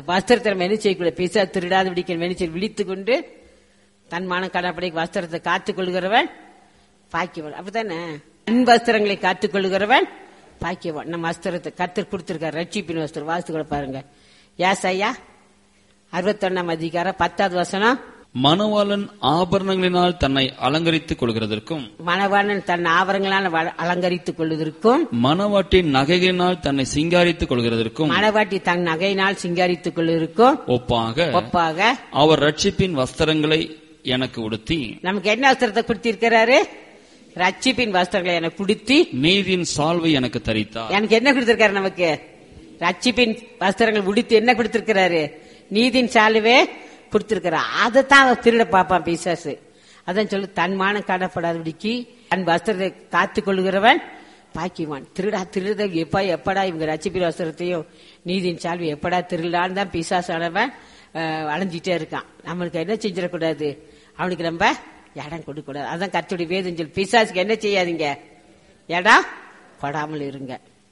வஸ்திரத்தை நம்ம என்ன செய்யக்கூடாது பிசா திருடாத பிடிக்க மெனிச்சு விழித்து கொண்டு தன் மான கடப்படை வஸ்திரத்தை காத்துக் கொள்கிறவன் பாக்கியவன் அப்படித்தானே தன் வஸ்திரங்களை காத்துக் கொள்கிறவன் பாக்கியவன் நம்ம வஸ்திரத்தை கத்தர் கொடுத்திருக்காரு ரட்சிப்பின் வஸ்திரம் வாஸ்துகளை பாருங்க யாஸ் ஐயா அறுபத்தொன்னாம் அதிகாரம் பத்தாவது வசனம் மணவாளன் ஆபரணங்களினால் தன்னை அலங்கரித்துக் கொள்கிறதற்கும் மணவாளன் தன் ஆவரங்களால் வ- அலங்கரித்துக் கொள்வதற்கும் மணவாட்டின் நகைகளினால் தன்னை சிங்காரித்துக் கொள்கிறதற்கும் மணவாட்டி தன் நகையினால் சிங்காரித்துக் கொள்வதற்கும் ஒப்பாக ஒப்பாக அவர் ரட்சிப்பின் வஸ்திரங்களை எனக்கு உடுத்தி நமக்கு என்ன வஸ்திரத்தை கொடுத்திருக்கிறாரு ரட்சிப்பின் வஸ்திரங்களை எனக்கு கொடுத்தி நீதியின் சால்வை எனக்கு தரித்தார் எனக்கு என்ன கொடுத்திருக்காரு நமக்கு ரட்சிப்பின் வஸ்திரங்கள் உடுத்தி என்ன கொடுத்திருக்கிறாரு நீதின் சாலுவே கொடுத்திருக்கிறார் அதைத்தான் அவன் திருட பார்ப்பான் பிசாசு அதான் சொல்லு தன் மானம் காணப்படாதபடிக்கு தன் வஸ்திரத்தை காத்துக் கொள்கிறவன் பாக்கிவான் திருடா திருட எப்பா எப்படா இவங்க ரட்சிப்பின் வஸ்திரத்தையும் நீதியின் சால்வை எப்படா திருடான்னு தான் பிசாசானவன் அஹ், அலைஞ்சிட்டே இருக்கான் நம்மளுக்கு என்ன செஞ்சிடக்கூடாது அவனுக்கு நம்ம இடம் கொடுக்க கூடாது அதான் கத்துடைய வேதம் சொல்லு பிசாசுக்கு என்ன செய்யாதீங்க இடம் கொடாமல் இருங்க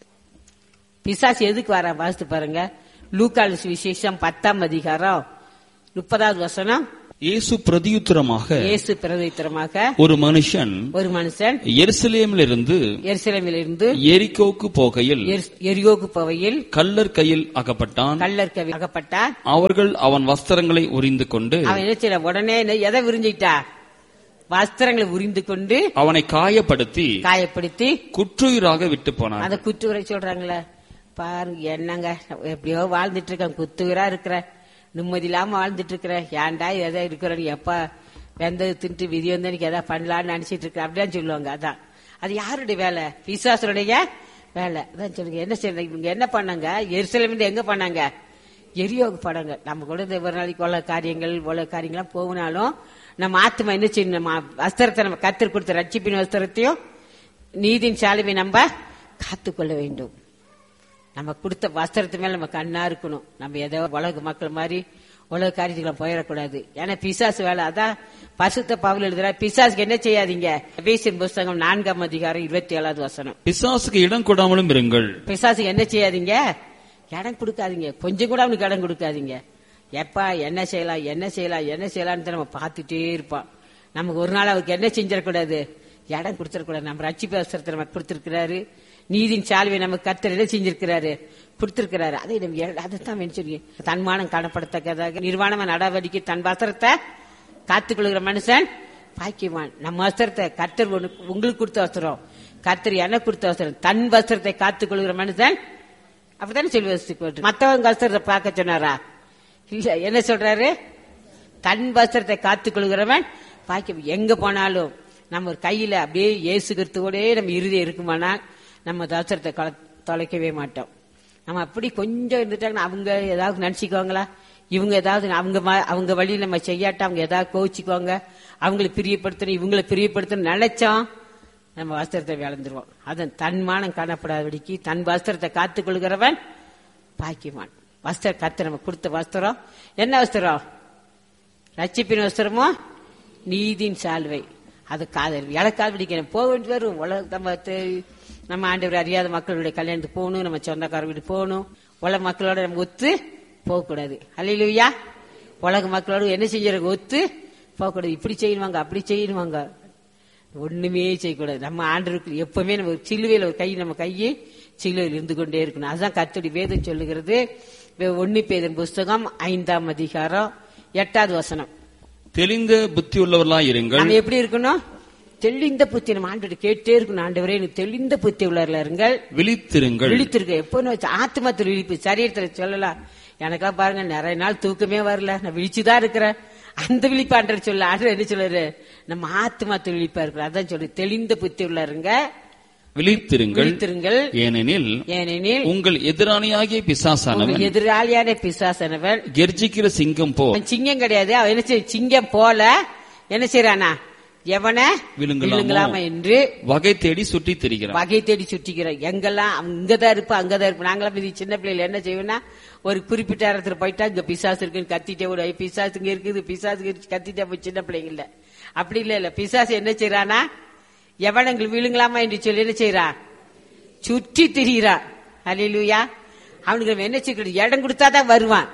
பிசாசு எதுக்கு வர வாசித்து பாருங்க லூக்கால் விசேஷம் பத்தாம் அதிகாரம் முப்பதாவது வசனம் இயேசு பிரதியுத்தரமாக இயேசு பிரதித்திரமாக ஒரு மனுஷன் ஒரு மனுஷன் எருசலேமிலிருந்து எருசலேமிலிருந்து எரிக்கோக்கு போகையில் எரி- எரியோகு பவையில் கல்லர் கையில் அகப்பட்டான் கல்லர் கவி அகப்பட்டார் அவர்கள் அவன் வஸ்திரங்களை உரிந்து கொண்டு அவன் என்ன செய்ய உடனே என்ன- எதை விரிஞ்சிட்டா வஸ்திரங்களை உரிந்து கொண்டு அவனை காயப்படுத்தி காயப்படுத்தி குற்றுயிராக விட்டு போனான் அந்த குத்துவரை சொல்றாங்களே பாருங்க என்னங்க எப்படியோ வாழ்ந்துட்டு இருக்கேன் குத்துவரா இருக்கிறேன் நிம்மதி இல்லாம வாழ்ந்துட்டு இருக்கிறேன் ஏன்டா எதை இருக்கிறேன் எப்ப வெந்தது தின்ட்டு விதி வந்து எனக்கு எதாவது பண்ணலாம்னு நினைச்சிட்டு இருக்கேன் அப்படிதான் சொல்லுவாங்க அதான் அது யாருடைய வேலை பிசாசுடைய வேலை அதான் சொல்லுங்க என்ன செய்யணும் இவங்க என்ன பண்ணாங்க எரிசலம் எங்க பண்ணாங்க எரியோக படங்க நம்ம கூட இந்த ஒரு நாளைக்கு உள்ள காரியங்கள் உள்ள காரியங்கள்லாம் போகனாலும் நம்ம ஆத்மா என்ன செய்யணும் நம்ம வஸ்திரத்தை நம்ம கத்தர் கொடுத்த ரட்சிப்பின் வஸ்திரத்தையும் நீதியின் சாலுவை நம்ம காத்துக்கொள்ள வேண்டும் நம்ம கொடுத்த வஸ்திரத்து மேல நம்ம கண்ணா இருக்கணும் நம்ம ஏதோ உலக மக்கள் மாதிரி உலக காரியத்துக்குள்ள போயிடக்கூடாது ஏன்னா பிசாசு வேலை அதான் பசுத்த பவுல் எழுதுற பிசாசுக்கு என்ன செய்யாதீங்க எபேசியர் புஸ்தகம் நான்காம் அதிகாரம் இருபத்தி ஏழாவது வசனம் பிசாசுக்கு இடம் கொடாமலும் இருங்கள் பிசாசுக்கு என்ன செய்யாதீங்க இடம் கொடுக்காதீங்க கொஞ்சம் கூட அவனுக்கு இடம் கொடுக்காதீங்க எப்பா என்ன செய்யலாம் என்ன செய்யலாம் என்ன செய்யலாம்னு நம்ம பார்த்துட்டே இருப்பான் நமக்கு ஒரு நாள் அவருக்கு என்ன செஞ்சிடக்கூடாது இடம் கொடுத்துடக்கூடாது நம்ம ரட்சிப்பு அவசரத்தை நமக்கு கொடுத்திருக்கிறாரு நீதியின் சால்வை நமக்கு கர்த்தர் என்ன செஞ்சிருக்கிறாரு கொடுத்திருக்கிறாரு அதை நம்ம எ- அதைத்தான் மென்ச்சிருக்கேன் தன்மானம் காணப்படத்தக்கதாக நிர்வாணமான நடவடிக்கை தன் வஸ்திரத்தை காத்துக்கொள்கிற மனுஷன் பாக்கியவான் நம்ம வஸ்திரத்தை கர்த்தர் உனக்கு- உங்களுக்கு கொடுத்த வஸ்திரம் கர்த்தர் எனக்கு கொடுத்த வஸ்திரம் தன் வஸ்திரத்தை காத்துக்கொள்கிற மனுஷன் அப்படித்தானே சொல்லி வச்சுட்டு மத்தவங்க வஸ்திரத்தை பார்க்க சொன்னாரா இல்ல என்ன சொல்றாரு தன் வஸ்திரத்தை காத்துக்கொள்கிறவன் பாக்கியம் எங்க போனாலும் நம்ம ஒரு கையில அப்படியே இயேசு கிறிஸ்துவோடே நம்ம இறுதி இருக்குமானால் நம்ம வஸ்திரத்தை கல- தொலைக்கவே மாட்டோம் நம்ம அப்படி கொஞ்சம் இருந்துட்டாங்கன்னா அவங்க ஏதாவது நினைச்சுக்குவாங்களா இவங்க ஏதாவது அவங்க ம- அவங்க வழியில் நம்ம செய்யாட்டா அவங்க ஏதாவது கோச்சிக்குவாங்க அவங்களை பிரியப்படுத்தணும் இவங்களை பிரியப்படுத்தணும் நினைச்சோம் நம்ம வஸ்திரத்தை விளந்துருவோம் அதன் தன்மானம் காணப்படாதபடிக்கு தன் வஸ்திரத்தை காத்துக்கொள்கிறவன் பாக்கியவான் வஸ்திரம் கத்து நம்ம கொடுத்த வஸ்திரம் என்ன வஸ்திரம் ரட்சிப்பின் வஸ்திரமோ நீதியின் சால்வை அது காதல் இழக்காது பிடிக்கணும் போக வேண்டி வரும் உலக நம்ம தெ- நம்ம ஆண்டவர் அறியாத மக்களுடைய கல்யாணத்துக்கு போகணும் நம்ம சொந்தக்கார வீடு போகணும் உலக மக்களோட நம்ம ஒத்து போகக்கூடாது அல்லையா உலக மக்களோட என்ன செஞ்சிருக்க ஒத்து போகக்கூடாது இப்படி செய்யணுவாங்க அப்படி செய்யணுவாங்க ஒண்ணுமே செய்யக்கூடாது நம்ம ஆண்டருக்கு எப்பவுமே நம்ம சிலுவையில் ஒரு கை நம்ம கையை சிலுவையில் இருந்து கொண்டே இருக்கணும் அதுதான் கத்தடி வேதம் சொல்லுகிறது ஒன்னு பேதன் புஸ்தகம் ஐந்தாம் அதிகாரம் எட்டாவது வசனம் தெளிந்த புத்தி உள்ளவர்களாய் இருங்கள் நம்ம எப்படி இருக்கணும் தெளிந்த புத்தி நம்ம ஆண்டு கேட்டே இருக்கணும் ஆண்டவரே எனக்கு தெளிந்த புத்தி உள்ளவர்களா இருங்கள் விழித்திருங்கள் விழித்திருக்க எப்போ ஆத்மத்தில் விழிப்பு சரீரத்துல சொல்லலாம் எனக்கெல்லாம் பாருங்க நிறைய நாள் தூக்கமே வரல நான் விழிச்சுதான் இருக்கிறேன் அந்த விழிப்பு ஆண்டவர் சொல்ல ஆண்டவர் என்ன சொல்றாரு நம்ம ஆத்மாத்தில் விழிப்பா இருக்கிறோம் அதான் சொல்லு தெளிந்த புத்தி உள்ள இருங்க விழித்திருங்கள் விழித்திருங்கள் ஏனெனில் ஏனெனில் உங்கள் எதிரானியாகிய பிசாசானவன் உங்கள் எதிராளியான பிசாசனவன் கெர்ஜிக்கிற சிங்கம் போ அவன் சிங்கம் கிடையாது அவன் என்ன செய்ய சிங்கம் போல என்ன செய்யறானா எவனை விழுங்கலாமோ? விழுங்கலாமா என்று வகை தேடி சுற்றி திரிகிறான் வகை தேடி சுற்றிக்கிறோம் எங்கெல்லாம் அங்கதான் இருப்போம் அங்கதான் இருப்போம் நாங்களாம் இது சின்ன பிள்ளைல என்ன செய்வோம்னா ஒரு குறிப்பிட்ட இடத்துல போயிட்டா இங்க பிசாசு இருக்குன்னு கத்திட்டே விட பிசாசு இங்க இருக்குது பிசாசு இருக்கு, கத்திட்டே போய் சின்ன பிள்ளைங்கள அப்படி இல்ல இல்ல பிசாசு என்ன செய்யறானா எவனங்கள் விழுங்கலாமா என்று சொல்லி என்ன செய்யறான் சுற்றி திரிகிறான் அலையிலுயா அவனுக்கு நம்ம என்ன செய்யணும் இடம் கொடுத்தாதான் வருவான்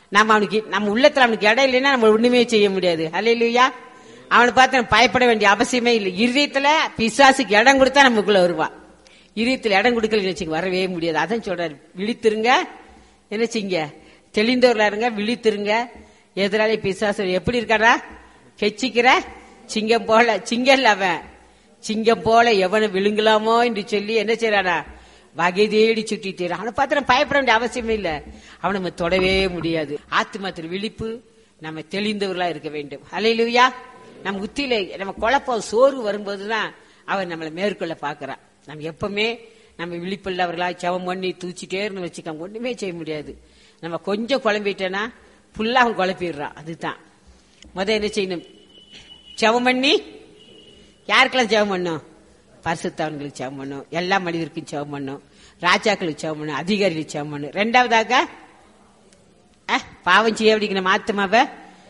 நம்ம அவனுக்கு நம்ம உள்ளத்துல அவனுக்கு இடம் இல்லைன்னா நம்ம ஒண்ணுமே செய்ய முடியாது அல்லையா அவனை பார்த்து நம்ம பயப்பட வேண்டிய அவசியமே இல்லை இருதயத்துல பிசாசுக்கு இடம் கொடுத்தா நமக்குள்ள வருவான் இருதயத்துல இடம் கொடுக்கலன்னு வச்சுக்க வரவே முடியாது அதான் சொல்றாரு விழித்திருங்க என்ன செய்யுங்க தெளிந்தவர்களா இருங்க விழித்திருங்க எதிராளி பிசாசு எப்படி இருக்காரா கெச்சிக்கிற சிங்கம் போல சிங்கம் இல்ல அவன் சிங்கம் போல எவனை விழுங்கலாமோ என்று சொல்லி என்ன செய்யறானா வகை தேடி சுட்டிட்டு அவனை பார்த்து நம்ம பயப்பட வேண்டிய அவசியமே இல்ல அவனை நம்ம தொடவே முடியாது ஆத்மாத்திர விழிப்பு நம்ம தெளிந்தவர்களா இருக்க வேண்டும் அலையிலுயா நம்ம உத்தியில நம்ம குழப்பம் சோர்வு வரும்போதுதான் அவன் நம்மளை மேற்கொள்ள பாக்குறான் நம்ம எப்பவுமே நம்ம விழிப்புள்ளவர்களா செவம் பண்ணி தூச்சிட்டே இருந்து வச்சுக்காம ஒண்ணுமே செய்ய முடியாது நம்ம கொஞ்சம் குழம்பிட்டேன்னா ஃபுல்லா அவன் குழப்பிடுறான் அதுதான் முத என்ன செய்யணும் செவம் பண்ணி யாருக்கெல்லாம் ஜெபம் பண்ணும் பரிசுத்தவன்களுக்கு ஜெபம் பண்ணும் எல்லா மனிதருக்கும் ஜெபம் பண்ணும் ராஜாக்களுக்கு ஜெபம் பண்ணும் அதிகாரிகளுக்கு ஜெபம் பண்ணும் ரெண்டாவதாக அஹ், பாவம் செய்ய அப்படிங்கிற ஆத்மாவை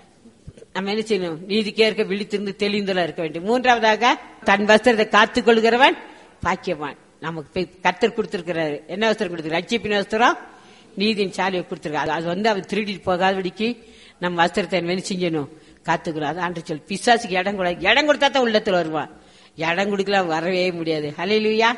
நம்ம என்ன செய்யணும் நீதிக்கே இருக்க விழித்திருந்து தெளிந்துல இருக்க வேண்டும் மூன்றாவதாக தன் வஸ்திரத்தை காத்துக் கொள்கிறவன் பாக்கியவான் நமக்கு போய் கத்தர் கொடுத்திருக்கிறாரு என்ன வஸ்திரம் கொடுத்திருக்காரு ரட்சிப்பின் வஸ்திரம் நீதியின் சாலியை கொடுத்திருக்காரு அது வந்து அவன் திருடிட்டு போகாதபடிக்கு நம்ம வஸ்திரத்தை என்ன செய்யணும் காத்துக்கிறோம் அது ஆண்டு சொல் பிசாசுக்கு இடம் கூட இடம் கொடுத்தா தான் உள்ளத்துல வருவான் இடம் கொடுக்கல அவன் வரவே முடியாது ஹலையிலுயா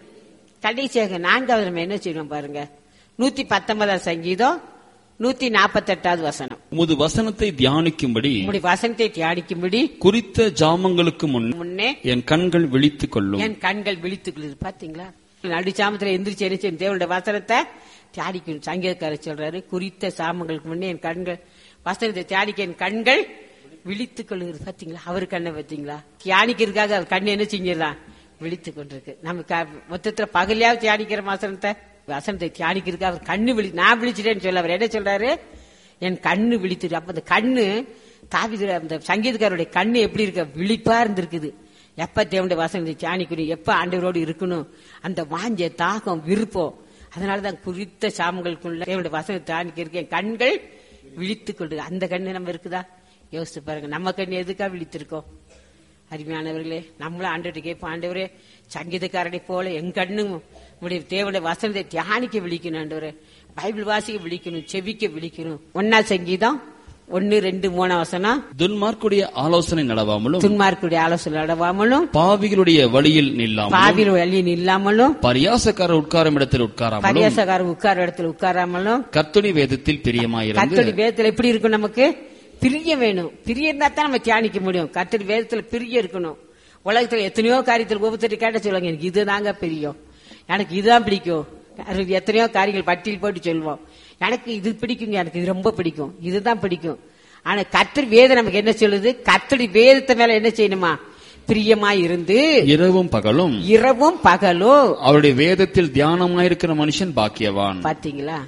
கடைசியாக நான்காவது நம்ம என்ன செய்யணும் பாருங்க நூத்தி பத்தொன்பதாம் சங்கீதம் நூத்தி நாற்பத்தெட்டாவது வசனம் உமது வசனத்தை தியானிக்கும்படி உங்களுடைய வசனத்தை தியானிக்கும்படி குறித்த ஜாமங்களுக்கு முன் முன்னே என் கண்கள் விழித்துக் கொள்ளும் என் கண்கள் விழித்துக்குள்ளது பாத்தீங்களா நடுச்சாமத்துல எந்திரிச்சு எரிச்சு தேவனுடைய வசனத்தை தியானிக்கணும் சங்கீதக்காரர் சொல்றாரு குறித்த சாமங்களுக்கு முன்னே என் கண்கள் வசனத்தை தியானிக்க என் கண்கள் விழித்துக் கொள்ளுகிறது பாத்தீங்களா அவர் கண்ணை பாத்தீங்களா தியானிக்கிறதுக்காக அவர் கண்ணு என்ன செஞ்சிடலாம் விழித்துக் கொண்டிருக்கு நம்ம க- மொத்தத்துல பகலையாவது தியானிக்கிற வசனத்தை வசனத்தை தியானிக்கிறதுக்கு அவர் கண்ணு விழி நான் விழிச்சிட்டேன்னு சொல்ல அவர் என்ன சொல்றாரு என் கண்ணு விழித்துட்டு அப்ப அந்த கண்ணு தாவிது அந்த சங்கீதக்காரருடைய கண்ணு எப்படி இருக்க விழிப்பா இருந்திருக்குது எப்ப தேவனுடைய வசனத்தை தியானிக்கணும் எப்ப ஆண்டவரோடு இருக்கணும் அந்த வாஞ்ச தாகம் விருப்பம் அதனாலதான் குறித்த சாமங்களுக்குள்ள தேவனுடைய வசனத்தை தியானிக்கிறதுக்கு என் கண்கள் விழித்துக் கொண்டு அந்த கண்ணு நம்ம இருக்குதா யோசிச்சு பாருங்க நம்ம கண்ணு எதுக்கா விழித்திருக்கோம் அருமையானவர்களே நம்மளும் ஆண்டவர்கிட்ட கேட்போம் ஆண்டவரே சங்கீதக்காரனை போல என் கண்ணும் உடைய தேவனுடைய வசனத்தை தியானிக்க விழிக்கணும் ஆண்டவரே பைபிள் வாசிக்க விழிக்கணும் செவிக்க விழிக்கணும் ஒன்னா சங்கீதம் ஒன்னு ரெண்டு மூணாம் வசனம் துன்மார்க்குடைய ஆலோசனை நடவாமலும் துன்மார்க்குடைய ஆலோசனை நடவாமலும் பாவிகளுடைய வழியில் நில்லாமலும் பாவியில் வழியில் இல்லாமலும் பரியாசக்காரர் உட்காரும் இடத்தில் உட்காராமலும் பரியாசக்காரர் உட்கார இடத்துல உட்காராமலும் கர்த்தருடைய வேதத்தில் பிரியமாயிருந்து கத்தடி வேதத்துல எப்படி இருக்கும் நமக்கு பிரிய வேணும் பிரிய இருந்தா தான் நம்ம தியானிக்க முடியும் கத்தடி வேதத்துல பிரிய இருக்கணும் உலகத்துல எத்தனையோ காரியத்தில் ஒவ்வொருத்தர் கேட்ட சொல்லுவாங்க எனக்கு இதுதாங்க பிரியம் எனக்கு இதுதான் பிடிக்கும் அது எத்தனையோ காரியங்கள் பட்டியல் போட்டு சொல்லுவோம் எனக்கு இது பிடிக்குங்க எனக்கு இது ரொம்ப பிடிக்கும் இதுதான் பிடிக்கும் ஆனா கத்தர் வேதம் நமக்கு என்ன சொல்லுது கத்தடி வேதத்தை மேல என்ன செய்யணுமா பிரியமா இருந்து இரவும் பகலும் இரவும் பகலும் அவருடைய வேதத்தில் தியானமாயிருக்கிற மனுஷன் பாக்கியவான் பாத்தீங்களா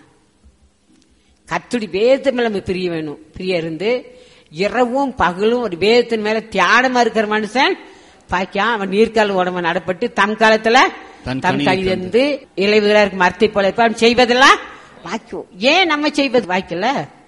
கத்துடி வேதத்து மேல நமக்கு பிரிய வேணும் பிரிய இருந்து இரவும் பகலும் ஒரு வேதத்தின் மேல தியானமா இருக்கிற மனுஷன் பாக்கியா அவன் நீர்க்கால் உடம்பு நடப்பட்டு தம் காலத்துல தன் தம் கனியை கழிந்து இலைவுகளா இருக்கு மரத்தை போல இருப்பான் அவன் செய்வதெல்லாம் வாய்க்கும் ஏன் நம்ம செய்வது வாய்க்கல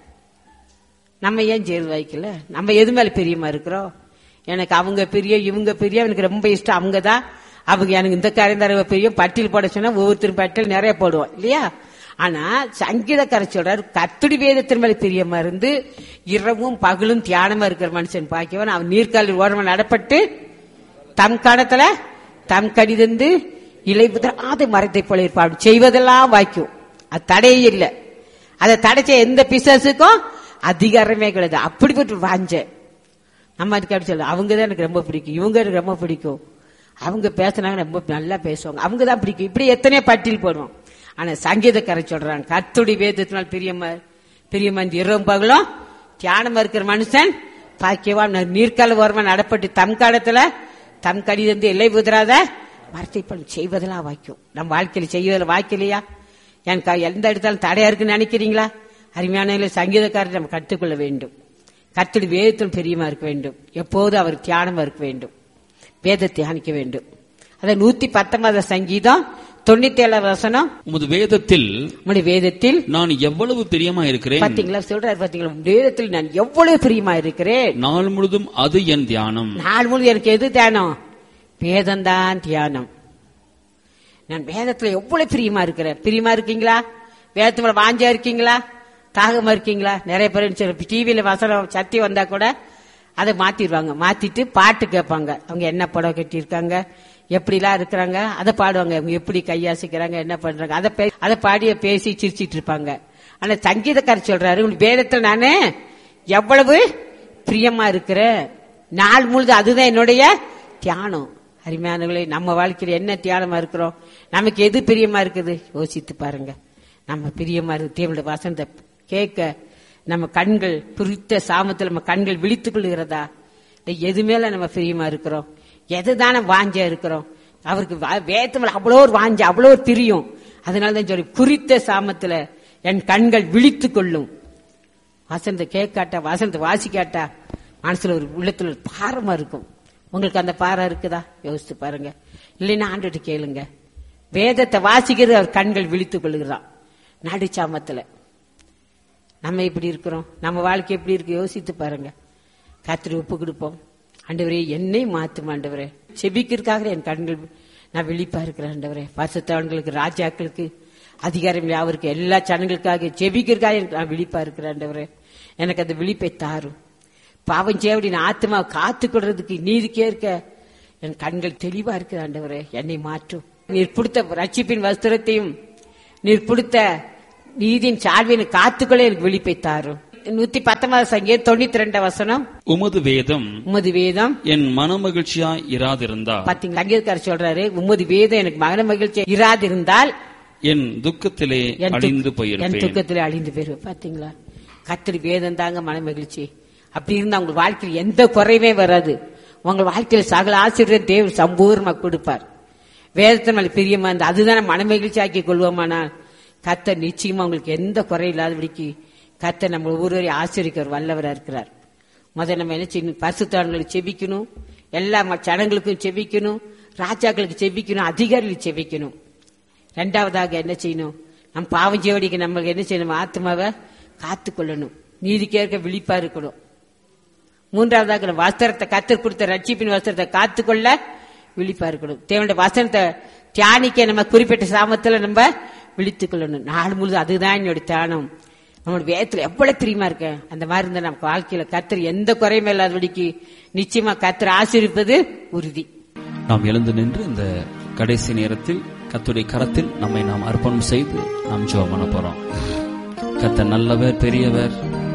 நம்ம ஏன் செய்வது வாய்க்கல நம்ம எது மேல பிரியமா இருக்கிறோம் எனக்கு அவங்க பிரிய இவங்க பிரிய எனக்கு ரொம்ப இஷ்டம் அவங்க தான் அவங்க எனக்கு இந்த காரியம் தர பிரியம் பட்டியல் போட சொன்னா ஒவ்வொருத்தரும் பட்டியல் நிறைய போடுவோம் இல்லையா ஆனா சங்கீதக்கார சொல்றாரு கத்துடி வேதத்தின் மேல பிரியமா இருந்து இரவும் பகலும் தியானமா இருக்கிற மனுஷன் பாக்கியவன் அவன் நீர்க்காலில் ஓரமா நடப்பட்டு தம் காலத்துல தம் கடிதந்து இலை புதராத மரத்தை போல இருப்பான் செய்வதெல்லாம் வாய்க்கும் அது தடையே இல்லை அதை தடைச்ச எந்த பிசாசுக்கும் அதிகாரமே கிடையாது அப்படிப்பட்ட வாஞ்ச நம்ம அதுக்கு அப்படி சொல்ல அவங்க தான் எனக்கு ரொம்ப பிடிக்கும் இவங்க எனக்கு ரொம்ப பிடிக்கும் அவங்க பேசுனாங்க ரொம்ப நல்லா பேசுவாங்க அவங்க தான் பிடிக்கும் இப்படி எத்தனையோ பட்டியல் போடுவோம் ஆனா சங்கீதக்காரர் சொல்றாங்க கத்துடி வேதத்தினால் பிரியமா பிரியமா இந்த இரவும் பகலும் தியானமா இருக்கிற மனுஷன் பாக்கியவான் நீர்க்கால ஓரமா நடப்பட்டு தம் காலத்துல தம் கடிதந்து எல்லை புதிராத மரத்தை பணி செய்வதெல்லாம் வாய்க்கும் நம்ம வாழ்க்கையில செய்வதில் வாய்க்கலையா எனக்கு எந்த இடத்தாலும் தடையா இருக்குன்னு நினைக்கிறீங்களா அருமையான சங்கீதக்காரர் நம்ம கற்றுக்கொள்ள வேண்டும் கத்துடி வேதத்தில் பெரியமா இருக்க வேண்டும் எப்போது அவர் தியானமா இருக்க வேண்டும் வேத தியானிக்க வேண்டும் அத நூத்தி பத்தொன்பது சங்கீதம் தொண்ணூத்தி ஏழாவது வசனம் உமது வேதத்தில் உம்முடைய வேதத்தில் நான் எவ்வளவு பிரியமா இருக்கிறேன் பாத்தீங்களா சொல்றாரு பாத்தீங்களா உம் வேதத்தில் நான் எவ்வளவு பிரியமா இருக்கிறேன் நாள் முழுதும் அது என் தியானம் நாள் முழுவதும் எனக்கு எது தியானம் வேதம்தான் தியானம் நான் வேதத்துல எவ்வளவு பிரியமா இருக்கிறேன் பிரியமா இருக்கீங்களா வேதத்து மேல வாஞ்சா இருக்கீங்களா தாகமா இருக்கீங்களா நிறைய பேர் சரி டிவியில வசனம் சத்தி வந்தா கூட அதை மாத்திடுவாங்க மாத்திட்டு பாட்டு கேட்பாங்க அவங்க என்ன புடவை கட்டியிருக்காங்க எப்படிலாம் இருக்கிறாங்க அதை பாடுவாங்க அவங்க எப்படி கையாசிக்கிறாங்க என்ன பண்றாங்க அதை பே- அதை பாடிய பேசி சிரிச்சிட்டு இருப்பாங்க ஆனா சங்கீதக்காரர் சொல்றாரு உங்களுக்கு வேதத்துல நானு எவ்வளவு பிரியமா இருக்கிறேன் நாள் முழுது அதுதான் என்னுடைய தியானம் அருமையானவர்களே நம்ம வாழ்க்கையில என்ன தியானமா இருக்கிறோம் நமக்கு எது பிரியமா இருக்குது யோசித்து பாருங்க நம்ம பிரியமா இருக்கு தேவனுடைய வசனத்தை கேட்க நம்ம கண்கள் குறித்த சாமத்தில் நம்ம கண்கள் விழித்துக் கொள்கிறதா இல்ல எது மேல நம்ம பிரியமா இருக்கிறோம் எதுதானே வாஞ்ச இருக்கிறோம் அவருக்கு வா- வேதத்துல அவ்வளோ ஒரு வாஞ்ச அவ்வளோ ஒரு பிரியம் அதனால தான் சொல்லி குறித்த சாமத்துல என் கண்கள் விழித்துக் கொள்ளும் வசனத்தை கேட்காட்டா வசனத்தை வாசிக்காட்டா மனசுல ஒரு உள்ளத்துல ஒரு பாரமா இருக்கும் உங்களுக்கு அந்த பாரம் இருக்குதா யோசிச்சு பாருங்க இல்லைன்னா ஆண்டுட்டு கேளுங்க வேதத்தை வாசிக்கிறது அவர் கண்கள் விழித்துக் கொள்கிறான் நடுச்சாமத்துல நம்ம எப்படி இருக்கிறோம் நம்ம வாழ்க்கை எப்படி இருக்கு யோசித்து பாருங்க கத்திரி ஒப்பு கொடுப்போம் ஆண்டவரே என்னை மாத்தும் ஆண்டவரே செபிக்கிறதுக்காக என் கண்கள் நான் விழிப்பா இருக்கிறேன் ஆண்டவரே பரிசுத்தவன்களுக்கு ராஜாக்களுக்கு அதிகாரம் அவருக்கு எல்லா சனங்களுக்காக செபிக்கிறதுக்காக எனக்கு நான் விழிப்பா இருக்கிறேன் ஆண்டவரே எனக்கு அந்த விழிப்பை தாரும் பாவம் சேவடி நான் ஆத்மா காத்து கொள்றதுக்கு நீதிக்கே இருக்க என் கண்கள் தெளிவா இருக்கு ஆண்டவரே என்னை மாற்றும் நீர் கொடுத்த ரட்சிப்பின் வஸ்திரத்தையும் நீர் கொடுத்த நீதியின் சார்பின் காத்துக்களே எனக்கு விழிப்பை தாரும் நூத்தி பத்தொன்பது சங்கீதம் தொண்ணூத்தி ரெண்டாம் வசனம் உமது வேதம் உமது வேதம் என் மனமகிழ்ச்சியாய் இராதிருந்தா பாத்தீங்களா சங்கீதக்காரர் சொல்றாரு உமது வேதம் எனக்கு மகன மகிழ்ச்சி இராதிருந்தால் என் துக்கத்திலே என் துக்க- அழிந்து என் போயிருப்பேன் துக்கத்திலே அழிந்து போயிருவேன் பாத்தீங்களா கத்திரி வேதம் தாங்க மன மகிழ்ச்சி அப்படி இருந்தா உங்க வாழ்க்கையில் எந்த குறைவே வராது உங்க வாழ்க்கையில சகல ஆசிரியர் தேவன் சம்பூர்ணமா கொடுப்பார் வேதத்தின் மேல பிரியமா இருந்தா அதுதானே மன மகிழ்ச்சி ஆக்கி கொள்வோமானால் கத்த நிச்சயமா உங்களுக்கு எந்த குறை இல்லாதபடிக்கு கத்த நம்ம ஒவ்வொருவரையும் ஆசிரியர் வல்லவரா இருக்கிறார் முதல்ல நம்ம என்ன செய்யணும் பரிசுத்தான்களுக்கு செபிக்கணும் எல்லா ம- ஜனங்களுக்கும் செபிக்கணும் ராஜாக்களுக்கு செபிக்கணும் அதிகாரிகளுக்கு செபிக்கணும் ரெண்டாவதாக என்ன செய்யணும் நம் பாவம் ஜீவடிக்கு நம்மளுக்கு என்ன செய்யணும் ஆத்மாவை காத்துக்கொள்ளணும் நீதிக்கேற்க விழிப்பா இருக்கணும் மூன்றாவதாக நம்ம வஸ்திரத்தை கத்தர் கொடுத்த ரட்சிப்பின் வஸ்திரத்தை காத்துக்கொள்ள விழிப்பா இருக்கணும் தேவனுடைய வசனத்தை தியானிக்க நம்ம குறிப்பிட்ட சாமத்துல நம்ம விழித்துக் கொள்ளணும் நாள் முழுது அதுதான் என்னுடைய தியானம் நம்மளோட வேதத்துல எவ்வளவு பிரியமா இருக்க அந்த மாதிரி இருந்தா நம்ம வாழ்க்கையில கத்தர் எந்த குறையுமே இல்லாதபடிக்கு நிச்சயமா கத்தர் ஆசீர்விப்பது உறுதி நாம் எழுந்து நின்று இந்த கடைசி நேரத்தில் கர்த்தருடைய கரத்தில் நம்மை நாம் அர்ப்பணம் செய்து நாம் ஜெபம் பண்ண போறோம் கர்த்தர் நல்லவர் பெரியவர்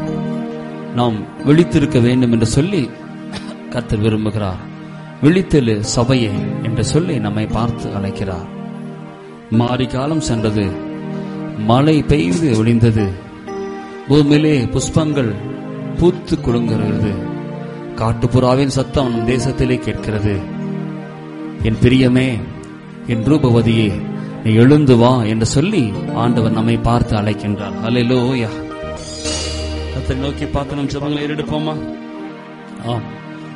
நாம் விழித்திருக்க வேண்டும் என்று சொல்லி கர்த்தர் விரும்புகிறார் விழித்தெழு சபையே என்று சொல்லி நம்மை பார்த்து அழைக்கிறார் மாரி காலம் சென்றது மழை பெய்து ஒளிந்தது பூமியிலே புஷ்பங்கள் பூத்து குலுங்குகிறது காட்டுப்புறாவின் சத்தம் நம் தேசத்திலே கேட்கிறது என் பிரியமே என் ரூபவதியே நீ எழுந்து வா என்று சொல்லி ஆண்டவர் நம்மை பார்த்து அழைக்கின்றார் அல்லேலூயா கர்த்தரை நோக்கி பார்த்து நம் ஜெபங்களை ஏறெடுப்போமா ஆம்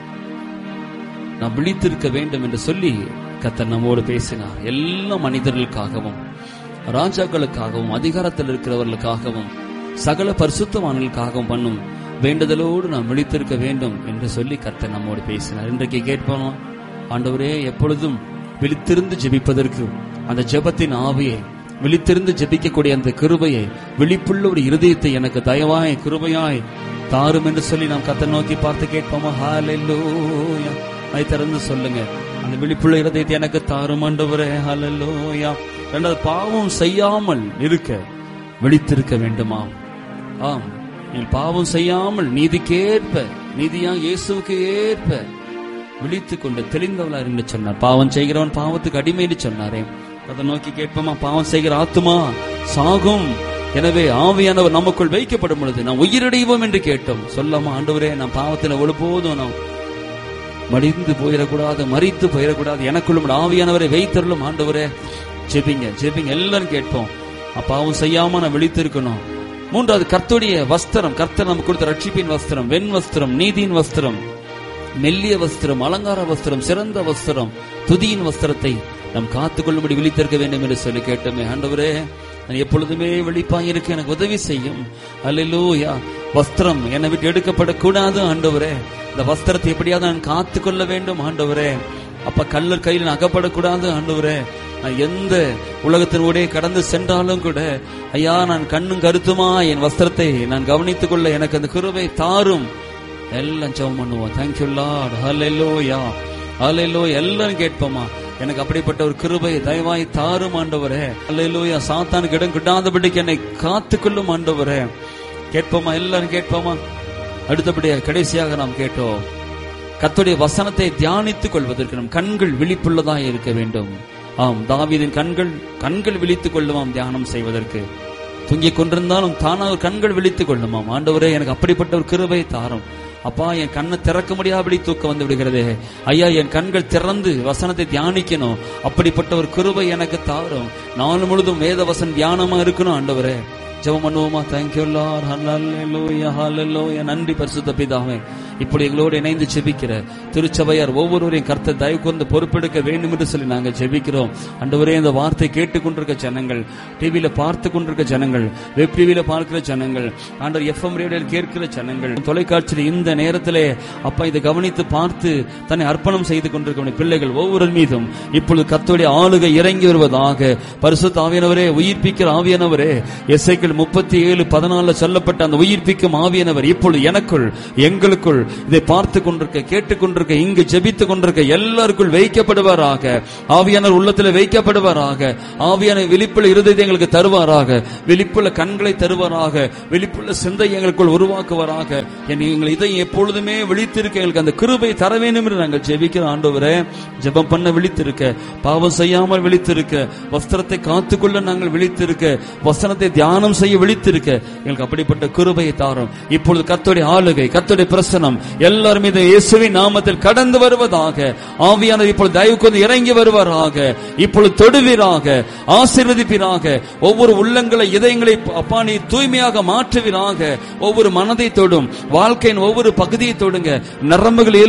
நாம் விழித்திருக்க வேண்டும் என்று சொல்லி கர்த்தர் நம்மோடு பேசினார் எல்லா மனிதர்களுக்காகவும் ராஜாக்களுக்காகவும் அதிகாரத்தில் இருக்கிறவர்களுக்காகவும் சகல பரிசுத்தவான்களுக்காகவும் பண்ணும் வேண்டுதலோடு நாம் விழித்திருக்க வேண்டும் என்று சொல்லி கர்த்தர் நம்மோடு பேசினார் இன்றைக்கு கேட்போம் ஆண்டவரே எப்பொழுதும் விழித்திருந்து ஜெபிப்பதற்கு அந்த ஜெபத்தின் ஆவியை விழித்திருந்து ஜெபிக்கக்கூடிய அந்த கிருபையை விழிப்புள்ள ஒரு இருதயத்தை எனக்கு தயவாய் கிருபையாய் தாரும் என்று சொல்லி நாம் கர்த்தர் நோக்கி பார்த்து கேட்போமா ஹalleluya அதை திறந்து சொல்லுங்க அந்த விழிப்புள்ள இருதயத்தை எனக்கு தாரும் ஆண்டவரே ஹalleluya ரெண்டாவது பாவம் செய்யாமல் இருக்க விழித்திருக்க வேண்டுமா ஆம் நீ பாவம் செய்யாமல் நீதிக்கேற்ப நீதியா இயேசுவுக்கு ஏற்ப விழித்துக் கொண்டு தெளிந்தவளார் என்று சொன்னார் பாவம் செய்கிறவன் பாவத்துக்கு அடிமை என்று சொன்னாரே அதை நோக்கி கேட்போமா பாவம் செய்கிற ஆத்துமா சாகும் எனவே ஆவியானவர் நமக்குள் வைக்கப்படும் பொழுது நாம் உயிரடைவோம் என்று கேட்டோம் சொல்லாமா ஆண்டவரே நாம் பாவத்தில் ஒழுபோதும் நாம் மடிந்து போயிடக்கூடாது மறித்து போயிடக்கூடாது எனக்குள்ளும் உம்முடைய ஆவியானவரை வைத்தருளும் ஆண்டவரே ஜெபிங்க ஜெபிங்க எல்லாரும் கேட்போம் அப்பாவும் செய்யாம நான் விழித்திருக்கணும் மூன்றாவது கர்த்தருடைய வஸ்திரம் கர்த்தர் நமக்கு கொடுத்த ரட்சிப்பின் வஸ்திரம் வெண் வஸ்திரம் நீதியின் வஸ்திரம் மெல்லிய வஸ்திரம் அலங்கார வஸ்திரம் சிறந்த வஸ்திரம் துதியின் வஸ்திரத்தை நாம் காத்துக்கொள்ளும்படி விழித்திருக்க வேண்டும் என்று சொல்லி கேட்டோமே ஆண்டவரே நான் எப்பொழுதுமே விழிப்பாய் இருக்க எனக்கு உதவி செய்யும் அல்லேலூயா வஸ்திரம் என்னை விட்டு எடுக்கப்படக்கூடாது ஆண்டவரே இந்த வஸ்திரத்தை எப்படியாவது நான் காத்துக்கொள்ள வேண்டும் ஆண்டவரே அப்ப கல்லர் கையில் நான் அகப்படக்கூடாது ஆண்டவரே நான் எந்த உலகத்தின் ஊடே கடந்து சென்றாலும் கூட ஐயா நான் கண்ணும் கருத்துமா என் வஸ்திரத்தை நான் கவனித்துக் கொள்ள எனக்கு அந்த கிருபை தாரும் எல்லாம் ஜெபம் பண்ணுவோம் தேங்க்யூ லார்ட் ஹalleluya ஹalleluya எல்லாரும் கேட்போமா எனக்கு அப்படிப்பட்ட ஒரு கிருபை தயவாய் தாரும் ஆண்டவரே ஹalleluya சாத்தானுக்கு இடம் கிட்டாதபடிக்கு என்னை காத்துக்கொள்ளும் ஆண்டவரே கேட்போமா எல்லாரும் கேட்போமா அடுத்தபடியாக கடைசியாக நாம் கேட்டோம் கர்த்தருடைய வசனத்தை தியானித்துக் கொள்வதற்கு நம் கண்கள் விழிப்புள்ளதாக இருக்க வேண்டும் ஆம் தாவீதின் கண்கள் கண்கள் விழித்துக் கொள்ளுமாம் தியானம் செய்வதற்கு தூங்கிக் கொண்டிருந்தாலும் தானாக கண்கள் விழித்துக் கொள்ளுமாம் ஆண்டவரே எனக்கு அப்படிப்பட்ட ஒரு கிருபை தாரும் அப்பா என் கண்ணை திறக்க முடியாதபடி தூக்கம் வந்து விடுகிறதே ஐயா என் கண்கள் திறந்து வசனத்தை தியானிக்கணும் அப்படிப்பட்ட ஒரு கிருபை எனக்கு தாரும் நாள் முழுதும் வேத வசன் தியானமா இருக்கணும் ஆண்டவரே ஜெபம் பண்ணுவோமா தேங்க்யூ லார்ட் ஹalleluya ஹalleluya நன்றி பரிசுத்த பிதாவே இப்படி எங்களோடு இணைந்து ஜெபிக்கிற திருச்சபையார் ஒவ்வொருவரையும் கர்த்தர் தயவு கொண்டு பொறுப்பெடுக்க வேண்டும் என்று சொல்லி நாங்கள் ஜெபிக்கிறோம் அண்டவரே இந்த வார்த்தை கேட்டுக்கொண்டிருக்க ஜனங்கள் டிவியில பார்த்து கொண்டிருக்க ஜனங்கள் வெப் டிவியில பார்க்கிற ஜனங்கள் ஆண்டவர் எஃப்எம் ரேடியோவில் கேட்கிற ஜனங்கள் தொலைக்காட்சியில் இந்த நேரத்திலே அப்பா இதை கவனித்து பார்த்து தன்னை அர்ப்பணம் செய்து கொண்டிருக்க பிள்ளைகள் ஒவ்வொரு மீதும் இப்பொழுது கர்த்தருடைய ஆளுகை இறங்கி வருவதாக பரிசுத்த ஆவியானவரே உயிர்ப்பிக்கிற ஆவியானவரே எஸ்ஐக்கள் முப்பத்தி ஏழு பதினாலுல சொல்லப்பட்ட அந்த உயிர்ப்பிக்கும் ஆவியானவர் இப்பொழுது எனக்குள் எங்களுக்குள் இதை பார்த்து கொண்டிருக்க கேட்டுக் கொண்டிருக்க இங்கு ஜெபித்துக் கொண்டிருக்க எல்லாருக்குள் வைக்கப்படுவாராக ஆவியானவர் உள்ளத்தில் வைக்கப்படுவாராக ஆவியான வெளிப்புள்ள இருதயத்தை எங்களுக்கு தருவாராக வெளிப்புள்ள கண்களை தருவாராக வெளிப்புள்ள சிந்தை எங்களுக்குள் உருவாக்குவாராக என் எங்கள் இதை எப்பொழுதுமே விழித்திருக்க எங்களுக்கு அந்த கிருபை தர வேண்டும் என்று நாங்கள் ஜெபிக்கிற ஆண்டவரே ஜெபம் பண்ண விழித்திருக்க பாவம் செய்யாமல் விழித்திருக்க வஸ்திரத்தை காத்துக்கொள்ள நாங்கள் விழித்திருக்க வசனத்தை தியானம் செய்ய விழித்திருக்க எங்களுக்கு அப்படிப்பட்ட கிருபையை தாரும் இப்பொழுது கர்த்தருடைய ஆளுகை கர்த்தருடைய பிரசனம் எல்லாரும் மீது இயேசுவின் நாமத்தில் கடந்து வருவதாக ஆவியானவர் இப்பொழுது தயவு கொண்டு இறங்கி வருவாராக இப்பொழுது தொடுவீராக ஆசீர்வதிப்பீராக ஒவ்வொரு உள்ளங்களை இதயங்களை அப்பா நீ தூய்மையாக மாற்றுவீராக ஒவ்வொரு மனதை தொடும் வாழ்க்கையின் ஒவ்வொரு பகுதியை தொடுங்க நரம்புகள்